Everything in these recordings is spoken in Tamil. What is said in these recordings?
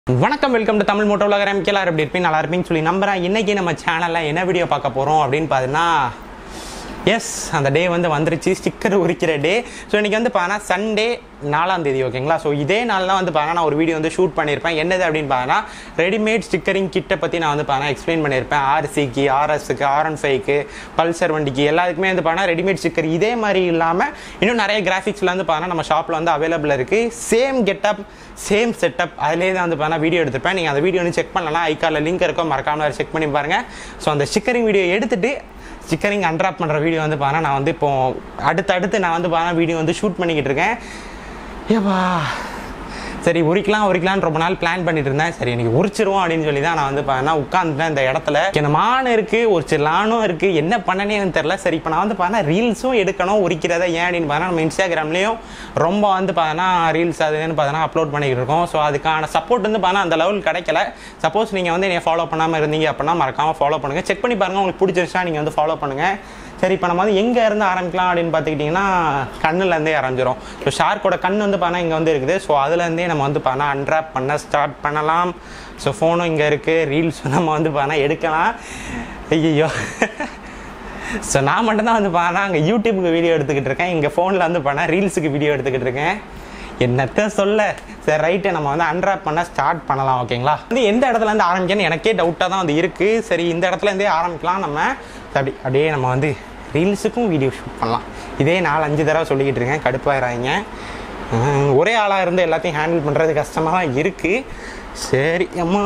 வணக்கம் வெல்கம் டு தமிழ் மோட்டோ உலக ரமிக்கலார் எப்படி இருப்பீங்க நல்லா இருப்பீங்கன்னு சொல்லி நம்புறேன் இன்னைக்கு நம்ம சேனலில் என்ன வீடியோ பார்க்க போகிறோம் அப்படின்னு பார்த்தீங்கன்னா எஸ் அந்த டே வந்து வந்துருச்சு ஸ்டிக்கர் உரிக்கிற டே ஸோ இன்றைக்கி வந்து பார்த்தா சண்டே நாலாம் தேதி ஓகேங்களா ஸோ இதே நாள் தான் வந்து பார்த்தா நான் ஒரு வீடியோ வந்து ஷூட் பண்ணியிருப்பேன் என்னது அப்படின்னு பார்த்தா ரெடிமேட் ஸ்டிக்கரிங் கிட்டை பற்றி நான் வந்து பார்த்தா எக்ஸ்பிளைன் பண்ணியிருப்பேன் ஆர்சிக்கு ஆர்எஸ்க்கு ஆர் ஒன் ஃபைவ்க்கு பல்சர் வண்டிக்கு எல்லாத்துக்குமே வந்து பார்த்தா ரெடிமேட் ஸ்டிக்கர் இதே மாதிரி இல்லாமல் இன்னும் நிறைய கிராஃபிக்ஸில் வந்து பார்த்தா நம்ம ஷாப்பில் வந்து அவைலபிள் இருக்குது சேம் கெட்டப் சேம் செட்டப் அதிலே தான் வந்து பார்த்தா வீடியோ எடுத்திருப்பேன் நீங்கள் அந்த வீடியோ வந்து செக் பண்ணலாம் ஐக்கார்டில் லிங்க் இருக்கும் மறக்காமல் செக் பண்ணி பாருங்கள் ஸோ அந்த ஸ்டிக்கரிங் வீடியோ எடுத்துட்டு ஸ்டிக்கரிங் அன்ராப் பண்ணுற வீடியோ வந்து பார்த்தா நான் வந்து இப்போ அடுத்தடுத்து நான் வந்து பார்த்தா வீடியோ வந்து ஷூட் பண்ணிக்கிட்டு இருக்கேன் ஏப்பா சரி உரிக்கலாம் உரிக்கலாம்னு ரொம்ப நாள் பிளான் பண்ணிட்டு இருந்தேன் சரி எனக்கு உரிச்சிருவோம் அப்படின்னு சொல்லி தான் நான் வந்து பார்த்தா உட்காந்துட்டேன் இந்த இடத்துல இந்த மான் இருக்குது ஒரு சில லானும் இருக்குது என்ன பண்ணனே எனக்கு தெரில சரி இப்போ நான் வந்து பார்த்தா ரீல்ஸும் எடுக்கணும் உரிக்கிறத ஏன் அப்படின்னு பார்த்தா நம்ம இன்ஸ்டாகிராம்லேயும் ரொம்ப வந்து பார்த்தா ரீல்ஸ் அதுன்னு பார்த்தா அப்லோட் பண்ணிக்கிட்டு இருக்கோம் ஸோ அதுக்கான சப்போர்ட் வந்து பார்த்தா அந்த லெவல் கிடைக்கல சப்போஸ் நீங்கள் வந்து என்னை ஃபாலோ பண்ணாமல் இருந்தீங்க அப்படின்னா மறக்காமல் ஃபாலோ பண்ணுங்கள் செக் பண்ணி பாருங்கள் உங்களுக்கு பிடிச்சிருச்சா நீங்கள் வந்து ஃபாலோ பண்ணுங்கள் சரி இப்போ நம்ம வந்து எங்கே இருந்து ஆரம்பிக்கலாம் அப்படின்னு பார்த்துக்கிட்டிங்கன்னா கண்ணுலேருந்தே ஆரம்பிச்சிடும் ஸோ ஷார்க்கோட கண் வந்து பார்த்தா இங்கே வந்து இருக்குது ஸோ அதுலேருந்தே நம்ம வந்து பார்த்தா அன்ராப் பண்ண ஸ்டார்ட் பண்ணலாம் ஸோ ஃபோனும் இங்கே இருக்குது ரீல்ஸ் நம்ம வந்து பார்த்தா எடுக்கலாம் ஐயோ ஸோ நான் மட்டும்தான் வந்து பார்த்தா அங்கே யூடியூப்புக்கு வீடியோ எடுத்துக்கிட்டு இருக்கேன் இங்கே ஃபோனில் வந்து பார்த்தா ரீல்ஸுக்கு வீடியோ எடுத்துக்கிட்டு இருக்கேன் என்னத்த சொல்ல சரி ரைட்டு நம்ம வந்து அன்ராப் பண்ண ஸ்டார்ட் பண்ணலாம் ஓகேங்களா வந்து எந்த இடத்துல இருந்து ஆரம்பிக்கன்னு எனக்கே டவுட்டாக தான் வந்து இருக்குது சரி இந்த இடத்துல இருந்தே ஆரம்பிக்கலாம் நம்ம அப்படி அப்படியே நம்ம வந்து ரீல்ஸுக்கும் வீடியோ ஷூட் பண்ணலாம் இதே நாலு அஞ்சு தடவை சொல்லிக்கிட்டு இருக்கேன் கடுப்பாயிராங்க ஹம், ஒரே ஆளாக இருந்து எல்லாத்தையும் ஹேண்டில் பண்ணுறது கஷ்டமாக தான் இருக்குது சரி அம்மா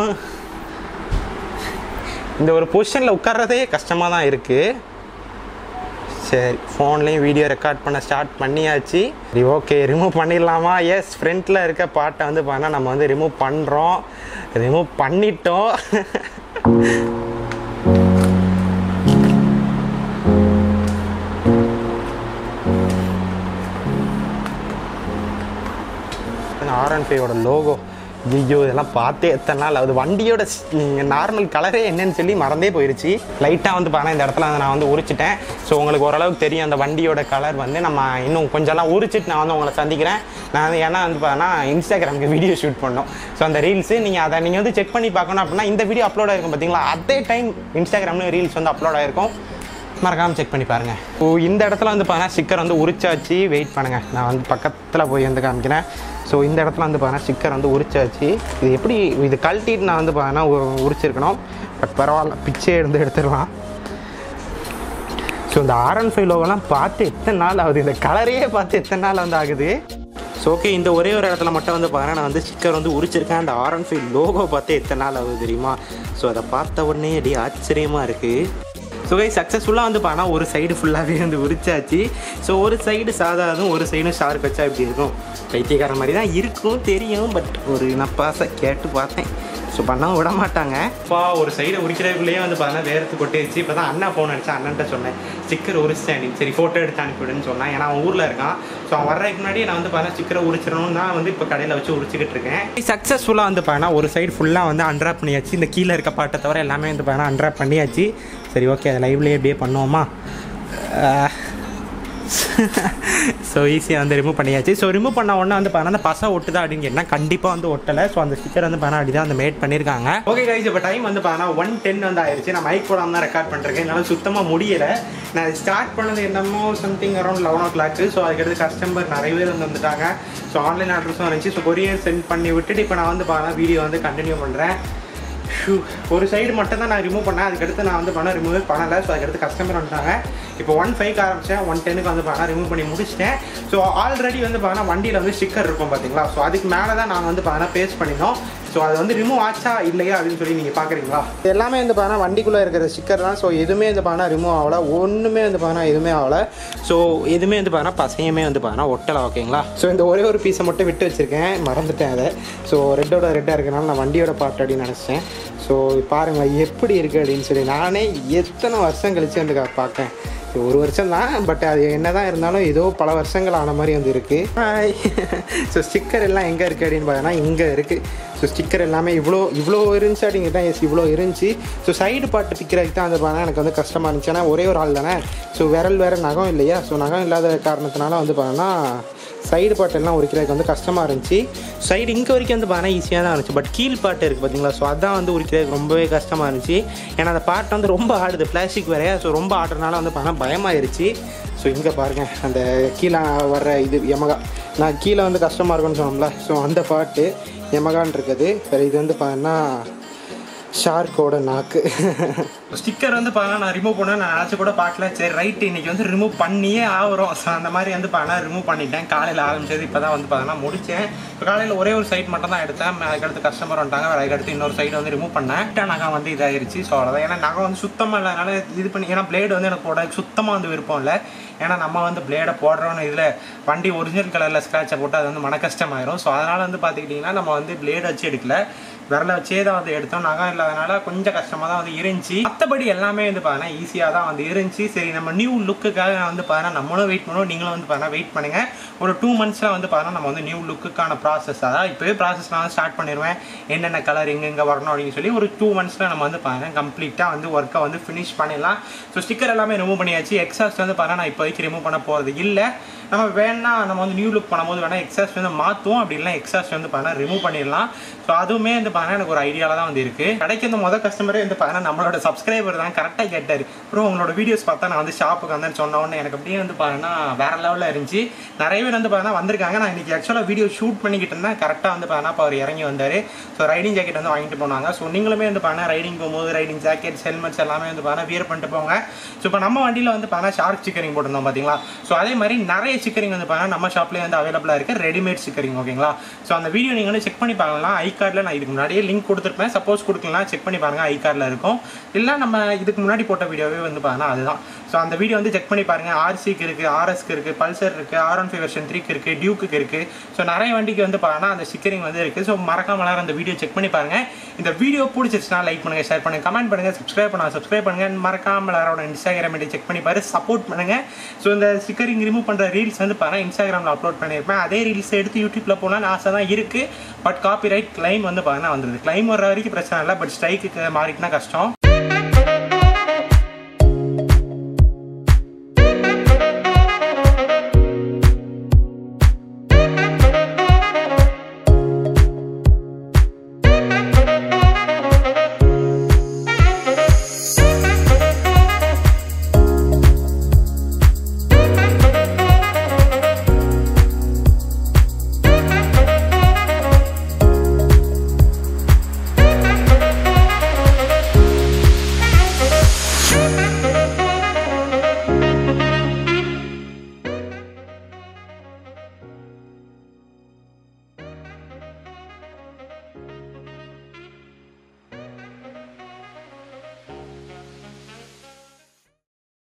இந்த ஒரு பொசிஷனில் உட்கார்றதே கஷ்டமாக தான் இருக்குது சரி ஃபோன்லேயும் வீடியோ ரெக்கார்ட் பண்ண ஸ்டார்ட் பண்ணியாச்சு சரி ஓகே ரிமூவ் பண்ணிடலாமா எஸ் ஃப்ரண்ட்டில் இருக்க பாட்டை வந்து பார்த்தா நம்ம வந்து ரிமூவ் பண்ணுறோம் ரிமூவ் பண்ணிட்டோம் ஆர் அண்ட் ஃபைவோட லோகோ ஐயோ இதெல்லாம் பார்த்தே எத்தனை நாள் அது வண்டியோட நார்மல் கலரே என்னன்னு சொல்லி மறந்தே போயிருச்சு லைட்டாக வந்து பார்த்தா இந்த இடத்துல நான் வந்து உரிச்சிட்டேன் ஸோ உங்களுக்கு ஓரளவுக்கு தெரியும் அந்த வண்டியோட கலர் வந்து நம்ம இன்னும் கொஞ்சம்லாம் உரிச்சிட்டு நான் வந்து உங்களை சந்திக்கிறேன் நான் வந்து ஏன்னா வந்து பார்த்தா இன்ஸ்டாகிராமுக்கு வீடியோ ஷூட் பண்ணோம் ஸோ அந்த ரீல்ஸு நீங்கள் அதை நீங்கள் வந்து செக் பண்ணி பார்க்கணும் அப்படின்னா இந்த வீடியோ அப்லோட் ஆயிருக்கும் பார்த்தீங்களா அதே டைம் இன்ஸ்டாகிராம்லேயும் ரீல்ஸ் வந்து அப்லோட் ஆயிருக்கும் மறக்காமல் செக் பண்ணி பாருங்கள் ஓ இந்த இடத்துல வந்து பார்த்தா ஸ்டிக்கர் வந்து உரிச்சாச்சு வெயிட் பண்ணுங்கள் நான் வந்து பக்கத்தில் போய் வந்து காமிக்கிறேன் ஸோ இந்த இடத்துல வந்து பார்த்தா ஸ்டிக்கர் வந்து உரிச்சாச்சு இது எப்படி இது கழட்டிட்டு நான் வந்து பார்த்தா உரிச்சிருக்கணும் பட் பரவாயில்ல பிச்சே இருந்து எடுத்துடலாம் ஸோ இந்த ஆர் ஒன் ஃபைவ் லோகோலாம் பார்த்து எத்தனை நாள் ஆகுது இந்த கலரையே பார்த்து எத்தனை நாள் வந்து ஆகுது ஸோ ஓகே இந்த ஒரே ஒரு இடத்துல மட்டும் வந்து பாருங்க நான் வந்து ஸ்டிக்கர் வந்து உரிச்சிருக்கேன் அந்த ஆர் ஒன் ஃபைவ் லோகோ பார்த்து எத்தனை நாள் ஆகுது தெரியுமா ஸோ அதை பார்த்த உடனே அப்படியே ஆச்சரியமாக இருக்குது ஸோ கை சக்ஸஸ்ஃபுல்லாக வந்து பார்த்தா ஒரு சைடு ஃபுல்லாகவே வந்து உரிச்சாச்சு ஸோ ஒரு சைடு சாதாதும் ஒரு சைடும் ஷார்ப் வச்சா இப்படி இருக்கும் பைத்தியக்கார மாதிரி தான் இருக்கும் தெரியும் பட் ஒரு நப்பாசை கேட்டு பார்த்தேன் ஸோ பண்ணவும் விட மாட்டாங்க அப்பா ஒரு சைடை உரிக்கிறதுக்குள்ளேயே வந்து பார்த்தா வேர்த்து கொட்டிடுச்சு இப்போ தான் அண்ணா ஃபோன் அடிச்சா அண்ணன்ட்ட சொன்னேன் ஸ்டிக்கர் உரிச்சிட்டேன் நீ சரி ஃபோட்டோ எடுத்து அனுப்பிவிடுன்னு சொன்னான் ஏன்னா அவன் ஊரில் இருக்கான் ஸோ அவன் வர்றதுக்கு முன்னாடி நான் வந்து பார்த்தா ஸ்டிக்கரை உரிச்சிடணும்னு தான் வந்து இப்போ கடையில் வச்சு உரிச்சிக்கிட்டு இருக்கேன் சக்ஸஸ்ஃபுல்லாக வந்து பார்த்தா ஒரு சைடு ஃபுல்லாக வந்து அன்ட்ராப் பண்ணியாச்சு இந்த கீழே இருக்க பாட்டை தவிர எல்லாமே வந்து பார்த்தா அன்ட்ராப் பண்ணியாச்சு சரி ஓகே அதை லைவ்லேயே அப்படியே பண்ணுவோமா ஸோ ஈஸியாக வந்து ரிமூவ் பண்ணியாச்சு ஸோ ரிமூவ் பண்ண உடனே வந்து பார்த்தா அந்த பசை ஒட்டுதா அப்படின்னு கேட்டால் கண்டிப்பாக வந்து ஒட்டலை ஸோ அந்த ஸ்டிக்கர் வந்து பார்த்தா அப்படி தான் வந்து மேட் பண்ணியிருக்காங்க ஓகே கைஸ் இப்போ டைம் வந்து பார்த்தா ஒன் டென் வந்து ஆயிடுச்சு நான் மைக் போடாமல் தான் ரெக்கார்ட் பண்ணுறேன் என்னால் சுத்தமாக முடியலை நான் ஸ்டார்ட் பண்ணது என்னமோ something around eleven o'clock so அதுக்கடுத்து கஸ்டமர் நிறைய பேர் வந்து வந்துட்டாங்க ஸோ ஆன்லைன் ஆர்டர்ஸும் இருந்துச்சு ஸோ கொரியர் சென்ட் பண்ணி விட்டுட்டு இப்போ நான் வந்து பார்த்தா வீடியோ வந்து கண்டினியூ பண்ணுறேன் ஷூ ஒரு சைடு மட்டும் தான் நான் ரிமூவ் பண்ணேன் அதுக்கடுத்து நான் வந்து பணம் ரிமூவ் பண்ணலை ஸோ அதுக்கடுத்து கஸ்டமர் வந்துட்டாங்க இப்போ ஒன் ஃபைவ்க்கு ஆரம்பித்தேன் ஒன் டென்னுக்கு வந்து பணம் ரிமூவ் பண்ணி முடிச்சிட்டேன் ஸோ ஆல்ரெடி வந்து பார்த்தா வண்டியில் வந்து ஸ்டிக்கர் இருக்கும் பார்த்தீங்களா ஸோ அதுக்கு மேலே தான் நாங்கள் வந்து பார்த்தா பேஸ்ட் பண்ணினோம் ஸோ அது வந்து ரிமூவ் ஆச்சா இல்லையா அப்படின்னு சொல்லி நீங்கள் பார்க்குறீங்களா எல்லாமே வந்து பார்த்தா வண்டிக்குள்ளே இருக்கிற ஸ்டிக்கர் தான் ஸோ எதுவுமே வந்து பார்த்தா ரிமூவ் ஆகலை ஒன்றுமே வந்து பார்த்தா எதுவுமே ஆகலை ஸோ எதுவுமே வந்து பார்த்தா பசையுமே வந்து பார்த்தா ஒட்டலை ஓகேங்களா ஸோ இந்த ஒரே ஒரு பீஸை மட்டும் விட்டு வச்சுருக்கேன் மறந்துட்டேன் அதை ஸோ ரெட்டோட ரெட்டாக இருக்கனால நான் வண்டியோட பார்ட் அப்படின்னு நினச்சேன் ஸோ பாருங்கள் எப்படி இருக்குது அப்படின்னு சொல்லி நானே எத்தனை வருஷம் கழிச்சு வந்து கா- பார்க்கேன் இது ஒரு வருஷம் தான் பட் அது என்ன தான் இருந்தாலும் ஏதோ பல வருஷங்கள் ஆன மாதிரி வந்து இருக்குது ஸோ ஸ்டிக்கர் எல்லாம் எங்கே இருக்குது அப்படின்னு பார்த்தோன்னா இங்கே இருக்குது ஸோ ஸ்டிக்கர் எல்லாமே இவ்வளோ இவ்வளோ இருந்துச்சு அப்படிங்கிறது தான் எஸ் இவ்வளோ இருந்துச்சு ஸோ சைடு பாட்டு பிக்கிறதுக்கு தான் வந்து பார்த்தா எனக்கு வந்து கஷ்டமாக இருந்துச்சு ஏன்னா ஒரே ஒரு ஆள் தானே ஸோ விரல் வேறு நகம் இல்லையா ஸோ நகம் இல்லாத காரணத்தினால வந்து பார்த்தோன்னா சைடு பாட்டெல்லாம் உரிக்கிறதுக்கு வந்து கஷ்டமாக இருந்துச்சு சைடு இங்கே வரைக்கும் வந்து பார்த்தா ஈஸியாக தான் இருந்துச்சு பட் கீழ் பாட்டு இருக்குது பார்த்தீங்களா ஸோ அதான் வந்து உரிக்கிறதுக்கு ரொம்பவே கஷ்டமாக இருந்துச்சு ஏன்னா அந்த பாட்டு வந்து ரொம்ப ஆடுது பிளாஸ்டிக் வேறையா ஸோ ரொம்ப ஆடுறதுனால வந்து பார்த்தா பயமாயிருச்சு ஸோ இங்கே பாருங்கள் அந்த கீழே வர்ற இது யமகா நான் கீழே வந்து கஷ்டமாக இருக்கும்னு சொன்னோம்ல ஸோ அந்த பாட்டு யமகான் இருக்குது வேறு இது வந்து பார்த்தீங்கன்னா ஷார்க்கோட நாக்கு ஸ்டிக்கர் வந்து பார்த்தா நான் ரிமூவ் பண்ண நான் நினச்சி கூட பார்க்கல சரி ரைட் இன்னைக்கு வந்து ரிமூவ் பண்ணியே ஆகிறோம் ஸோ அந்த மாதிரி வந்து பார்த்தா ரிமூவ் பண்ணிட்டேன் காலையில் ஆரம்பிச்சது இப்போ தான் வந்து பார்த்தா முடித்தேன் இப்போ காலையில் ஒரே ஒரு சைட் மட்டும் தான் எடுத்தேன் அதுக்கடுத்து கஸ்டமர் வந்துட்டாங்க வேறு அதுக்கடுத்து இன்னொரு சைடு வந்து ரிமூவ் பண்ணேன் கிட்ட நகம் வந்து இதாயிருச்சு ஸோ அவ்வளோதான் ஏன்னா நகம் வந்து சுத்தமாக இல்லை அதனால இது பண்ணி ஏன்னா பிளேடு வந்து எனக்கு போட சுத்தமாக வந்து விருப்பம் இல்லை ஏன்னா நம்ம வந்து பிளேடை போடுறோன்னு இதில் வண்டி ஒரிஜினல் கலரில் ஸ்க்ராட்சை போட்டு அது வந்து மன கஷ்டமாயிரும் ஸோ அதனால் வந்து பார்த்துக்கிட்டிங்கன்னா நம்ம வந்து பிளேடு வச்சு எடுக்கல விரல வச்சே தான் வந்து எடுத்தோம் நகம் இல்லாதனால கொஞ்சம் கஷ்டமாக தான் வந்து இருந்துச்சு மற்றபடி எல்லாமே வந்து பார்த்தீங்கன்னா ஈஸியாக தான் வந்து இருந்துச்சு சரி நம்ம நியூ லுக்குக்காக வந்து பார்த்தீங்கன்னா நம்மளும் வெயிட் பண்ணுவோம் நீங்களும் வந்து பார்த்தீங்கன்னா வெயிட் பண்ணுங்க ஒரு டூ மந்த்ஸில் வந்து பார்த்தீங்கன்னா நம்ம வந்து நியூ லுக்குக்கான ப்ராசஸ் அதான் இப்போவே ப்ராசஸ் நான் ஸ்டார்ட் பண்ணிடுவேன் என்னென்ன கலர் எங்கெங்கே வரணும் அப்படின்னு சொல்லி ஒரு டூ மந்த்ஸில் நம்ம வந்து பார்த்தீங்கன்னா கம்ப்ளீட்டாக வந்து ஒர்க்கை வந்து ஃபினிஷ் பண்ணிடலாம் ஸோ ஸ்டிக்கர் எல்லாமே ரிமூவ் பண்ணியாச்சு எக்ஸாஸ்ட் வந்து பார்த்தீங்கன்னா நான் இப்போதைக்கு ரிமூவ் பண்ண போகிறது இல்லை நம்ம வேணா நம்ம வந்து நியூ லுக் பண்ணும்போது வேணா எக்ஸாஸ்ட் வந்து மாற்றுவோம் அப்படி இல்லை எக்ஸாஸ்ட் வந்து பார்த்தீங்கன்னா ரிமூவ் பண்ணிடலாம் ஸோ அதுவுமே வந்து பார்த்தீங்கன்னா எனக்கு ஒரு ஐடியாவில் தான் வந்து இருக்கு கடைக்கு வந்து முதல் கஸ்டமரே வந்து பார்த்தீங்கன்னா நம்மளோட சப்ஸ்கிரைபர் தான் கரெக்டாக கேட்டார் அப்புறம் உங்களோட வீடியோஸ் பார்த்தா நான் வந்து ஷாப்புக்கு வந்தேன்னு சொன்ன உடனே எனக்கு அப்படியே வந்து பார்த்தீங்கன்னா வேற லெவலில் இருந்துச்சு நிறைய பேர் வந்து பார்த்தீங்கன்னா வந்திருக்காங்க நான் இன்னைக்கு ஆக்சுவலாக வீடியோ ஷூட் பண்ணிக்கிட்டு இருந்தேன் கரெக்டாக வந்து பார்த்தீங்கன்னா இப்போ அவர் இறங்கி வந்தார் ஸோ ரைடிங் ஜாக்கெட் வந்து வாங்கிட்டு போனாங்க ஸோ நீங்களுமே வந்து பார்த்தீங்கன்னா ரைடிங் போகும்போது ரைடிங் ஜாக்கெட்ஸ் ஹெல்மெட்ஸ் எல்லாமே வந்து பார்த்தீங்கன்னா வியர் பண்ணிட்டு போங்க ஸோ இப்போ நம்ம வண்டியில் வந்து பார்த்தீங்கன்னா ஷார்க் ஸ்டிக்கரிங் போட்டிருந்தோம் பார்த்தீங்களா ஸோ அதே மாதிரி நிறைய ஸ்டிக்கரிங் வந்து பார்த்தீங்கன்னா நம்ம ஷாப்லேயே வந்து அவைலபிளாக இருக்குது ரெடிமேட் ஸ்டிக்கரிங் ஓகேங்களா ஸோ அந்த வீடியோ நீங்கள் வந்து செக் பண்ணி பார்க்கலாம் ஐ கார்டில் நான் இதுக்கு முன்னாடியே லிங்க் கொடுத்துருப்பேன் சப்போஸ் கொடுக்கலாம் செக் பண்ணி பாருங்கள் ஐ கார்டில் இருக்கும் இல்லை நம்ம இதுக்கு முன்னாடி போட்ட வீடியோவே வந்து பார்த்தீங்கன்னா அதுதான் ஸோ அந்த வீடியோ வந்து செக் பண்ணி பாருங்கள் ஆர்சிக்கு இருக்குது ஆர்எஸ்க்கு இருக்குது பல்சர் இருக்குது ஆர் ஒன் ஃபைவ் வெர்ஷன் த்ரீக்கு இருக்குது டியூக்கு இருக்குது ஸோ நிறைய வண்டிக்கு வந்து பார்த்தீங்கன்னா அந்த ஸ்டிக்கரிங் வந்து இருக்குது ஸோ மறக்காம எல்லாரும் அந்த வீடியோ செக் பண்ணி பாருங்கள் இந்த வீடியோ பிடிச்சிருச்சுன்னா லைக் பண்ணுங்கள் ஷேர் பண்ணுங்கள் கமெண்ட் பண்ணுங்கள் சப்ஸ்கிரைப் பண்ண சப்ஸ்கிரைப் பண்ணுங்கள் மறக்காம எல்லாரோட இன்ஸ்டாகிராம் ஐடி செக் பண்ணி பாரு சப்போர்ட் பண்ணுங்கள் ஸோ இந்த ஸ்டிக்கரிங் ரிமூவ் பண்ணுற ரீல்ஸ் வந்து பாருங்கள் இன்ஸ்டாகிராமில் அப்லோட் பண்ணியிருப்பேன் அதே ரீல்ஸ் எடுத்து யூடியூப்பில் போகலான்னு ஆசை தான் இருக்குது பட் காப்பி ரைட் கிளைம் வந்து பாருங்கன்னா வந்துருது கிளைம் வர வரைக்கும் பிரச்சனை இல்லை பட் ஸ்ட்ரைக்கு மாறிட்டுனா கஷ்டம்